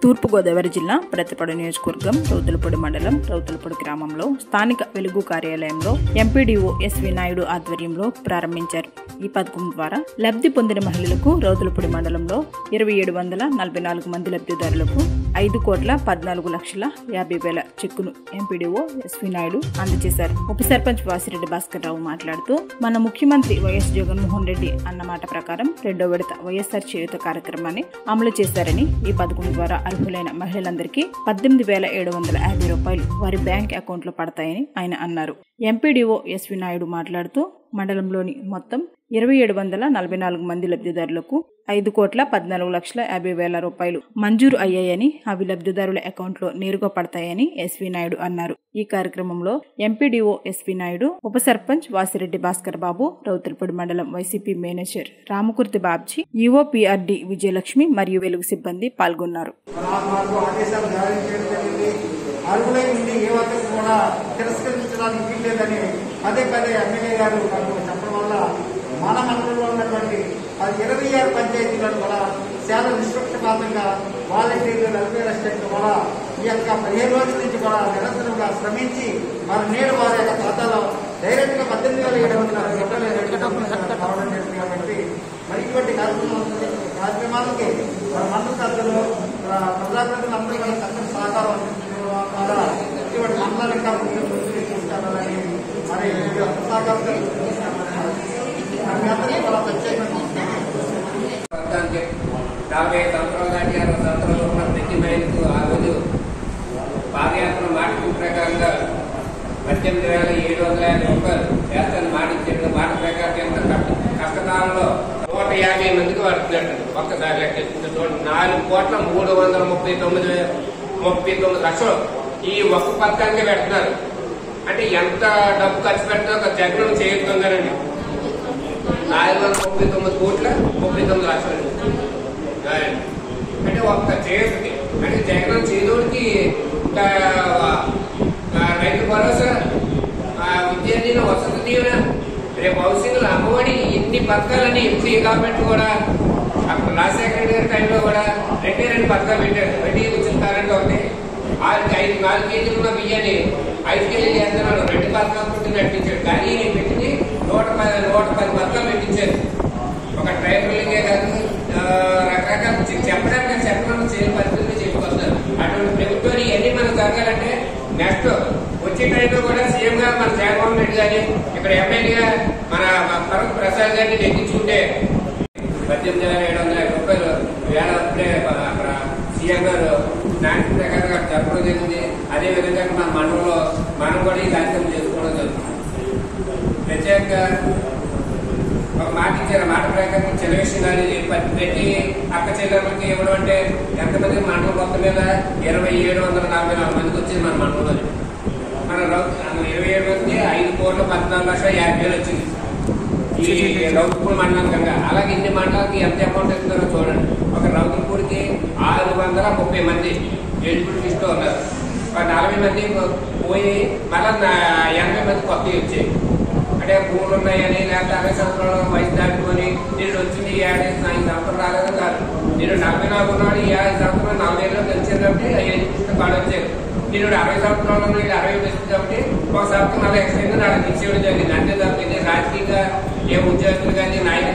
తూర్పుగోదావరి జిల్లా ప్రతిపడి నియోజకవర్గం రౌతులపొడి మండలం రౌతులపొడి గ్రామంలో స్థానిక వెలుగు కార్యాలయంలో ఎంపీడీఓ ఎస్వి నాయుడు ఆధ్వర్యంలో ప్రారంభించారు ఈ పథకం ద్వారా లబ్ధి పొందిన మహిళలకు రౌతులపొడి మండలంలో ఇరవై ఏడు వందల నలభై నాలుగు మంది లబ్ధిదారులకు ఐదు కోట్ల పద్నాలుగు లక్షల యాభై వేల చెక్కును ఎంపీడీఓ ఎస్వి నాయుడు అందజేశారు ఉప సర్పంచ్ వాసిరెడ్డి భాస్కర్ రావు మాట్లాడుతూ మన ముఖ్యమంత్రి వైఎస్ జగన్మోహన్ రెడ్డి అన్న మాట ప్రకారం రెండో విడత వైఎస్ఆర్ చేయుత కార్యక్రమాన్ని అమలు చేశారని ఈ పథకం ద్వారా అర్హులైన మహిళలందరికీ పద్దెనిమిది వేల ఏడు వందల యాభై రూపాయలు వారి బ్యాంక్ అకౌంట్లో పడతాయని ఆయన అన్నారు ఎంపీడీఓ ఎస్వి నాయుడు మాట్లాడుతూ మండలంలోని మొత్తం ఇరవై ఏడు వందల నలభై నాలుగు మంది లబ్ధిదారులకు ఐదు కోట్ల పద్నాలుగు లక్షల యాభై వేల రూపాయలు మంజూరు అయ్యాయని అవి లబ్ధిదారుల అకౌంట్లో నేరుగా పడతాయని ఎస్వి నాయుడు అన్నారు ఈ కార్యక్రమంలో ఎంపీడీఓ ఎస్వి నాయుడు ఉప సర్పంచ్ వాసిరెడ్డి భాస్కర్ బాబు రౌతులపూడి మండలం YCP manager Ramakurthi Babji EOPRD Vijayalakshmi మరియు వెలుగు సిబ్బంది పాల్గొన్నారు మా- మాకు ఆదేశాలు జారీ చేయడం జరిగింది అర్హులై ఉండి ఏ ఒక్కరికి కూడా తిరస్కరించడానికి వీల్లేదని పదే పదే ఎమ్మెల్యే గారు నాకు చెప్పడం వల్ల మన మండలంలో ఉన్నటువంటి అది ఇరవై ఆరు పంచాయతీలను కూడా చాలా నిష్పక్షపాతంగా వాలంటీర్లు వెల్ఫేర్ అసిస్టెంట్ కూడా ఈ యొక్క పదిహేను రోజుల నుంచి కూడా నిరంతరంగా శ్రమించి మరి నేడు వారి యొక్క ఖాతాలో డైరెక్ట్ గా పద్దెనిమిది వేల ఏడు వందల రూపాయలు డబ్బులు కావడం జరిగింది కాబట్టి మరి ఇటువంటి కార్యక్రమాలు కార్యక్రమాలకి మన మండల సభ్యులు ఆ, ప్రజాప్రతినిధులందరికీ చక్కని సహకారం అందించడం ద్వారా ఇటువంటి మండలాలు ఇంకా ముందుకు తీసుకెళ్తారని మరి ఈ యొక్క సహకారంతో మీ అందరికీ కూడా ప్రత్యేకంగా మొత్తానికి నలభై సంవత్సరాలు దాటి అరవై సంవత్సరాలు ఉన్న ప్రతి మహిళకు ఆ రోజు పాదయాత్ర మాటల ప్రకారంగా పద్దెనిమిది వేల ఏడు వందల యాభై రూపాయలు వేస్తాను మాట ఇచ్చాడు మాట ప్రకారం ఎంత కష్ట కష్టకాలంలో నూట యాభై మందికి పడుతున్నట్టు ఒక్కసారి లెక్క ఎత్తుకుంటే చూడండి నాలుగు కోట్ల మూడు వందల ముప్పై తొమ్మిది వే- ముప్పై తొమ్మిది లక్షలు ఈ ఒక్క పథకానికి పెడుతున్నారు అంటే ఎంత డబ్బు ఖర్చు పెట్టినా ఒక జగన్ చేరుతుందనండి నాలుగు వందల ముప్పై తొమ్మిది కోట్ల ముప్పై తొమ్మిది లక్షలు ఆయ్. అంటే ఒక్క చేతికి అంటే జగన్ చేదోడికి ఇంకా ఆ, రైతు భరోసా ఆ, విద్యార్థిని వసతి దీవెన రేపు హౌసింగ్ అమ్మఒడి ఇన్ని పథకాలని ఎంపీ గవర్నమెంట్ కూడా అప్పుడు రాజశేఖర రెడ్డి గారి టైంలో కూడా రెండే రెండు పథకాలు పెట్టారు రెండే ఉచిత కరెంట్ ఒకటి ఆరు ఐదు నాలుగు కేజీలు ఉన్న బియ్యాన్ని ఐదు కేజీలు చేస్తున్నాడు రెండు పథకాలు పుట్టి నడిపించాడు కానీ నేను పెట్టింది నూట పది నూట పది పథకాలు పెట్టించారు ఒక ట్రైబుల్కే కాదు ఆ, రకరకాల చె- చెప్పడానికి చెప్పడం చేయని పరిస్థితులు చెప్పుకొస్తారు అటువంటి ప్రభుత్వం ఇవన్నీ మనకు జరగాలంటే నెక్స్ట్ వచ్చే టైంలో కూడా సీఎం గా మన జగన్మోహన్ రెడ్డి గారి ఇక్కడ ఎమ్మెల్యేగా మన భరత్ ప్రసాద్ గారిని నెగ్గించుకుంటే పద్దెనిమిది వేల ఏడు వందల యాభై రూపాయలు వేల అప్పుడే అక్కడ సీఎం గారు నాటి ప్రకారంగా చెప్పడం జరిగింది అదే విధంగా మన మండలంలో మనం కూడా ఈ కార్యక్రమం చేసుకోవడం జరుగుతుంది ప్రత్యేకంగా ఒక మాట ఇచ్చారు మాట ప్రకారం చిన్న విషయం కానీ ఇది ప్రతి ప్రతి అక్క చెల్లెమ్మకి ఇవ్వడం అంటే ఎంతమంది మండలం మొత్తం మీద ఇరవై ఏడు వందల నలభై నాలుగు మందికి వచ్చింది మన మండలంలో మన రౌ- మన ఇరవై ఏడు మందికి ఐదు కోట్ల పద్నాలుగు లక్షల యాభై వేలు వచ్చింది ఈ రౌతుపూడి మండలం కనుక అలాగే ఇన్ని మండలాలకి ఎంత అమౌంట్ ఇస్తున్నారో చూడండి ఒక రౌతుపూడికి ఆరు వందల ముప్పై మంది ఎలిజిబుల్ లిస్ట్లో ఉన్నారు ఒక నలభై మంది పోయి మళ్ళా నా- ఎనభై మంది కొత్తవి వచ్చాయి అంటే భూములు ఉన్నాయని లేకపోతే అరవై సంవత్సరాల వయసు దాటుకొని నేను వచ్చింది ఈ ఏడాది ఐదు సంవత్సరాలు రాలేదు కాదు నేను నలభై నాలుగు ఉన్నాడు ఈ ఐదు సంవత్సరాలు నలభై ఏళ్ళు తెలిసాను కాబట్టి ఐదు పుస్తకం కాడు వచ్చారు నేను అరవై సంవత్సరాలు ఉన్న వీళ్ళు అరవై వచ్చింది కాబట్టి ఒక సంవత్సరం నలభై ఎక్స్టెండ్ నాకు ఇచ్చేయడం జరిగింది అంతే తప్ప ఇది రాజకీయంగా ఏ ఉద్యోగులు కానీ నాయకులు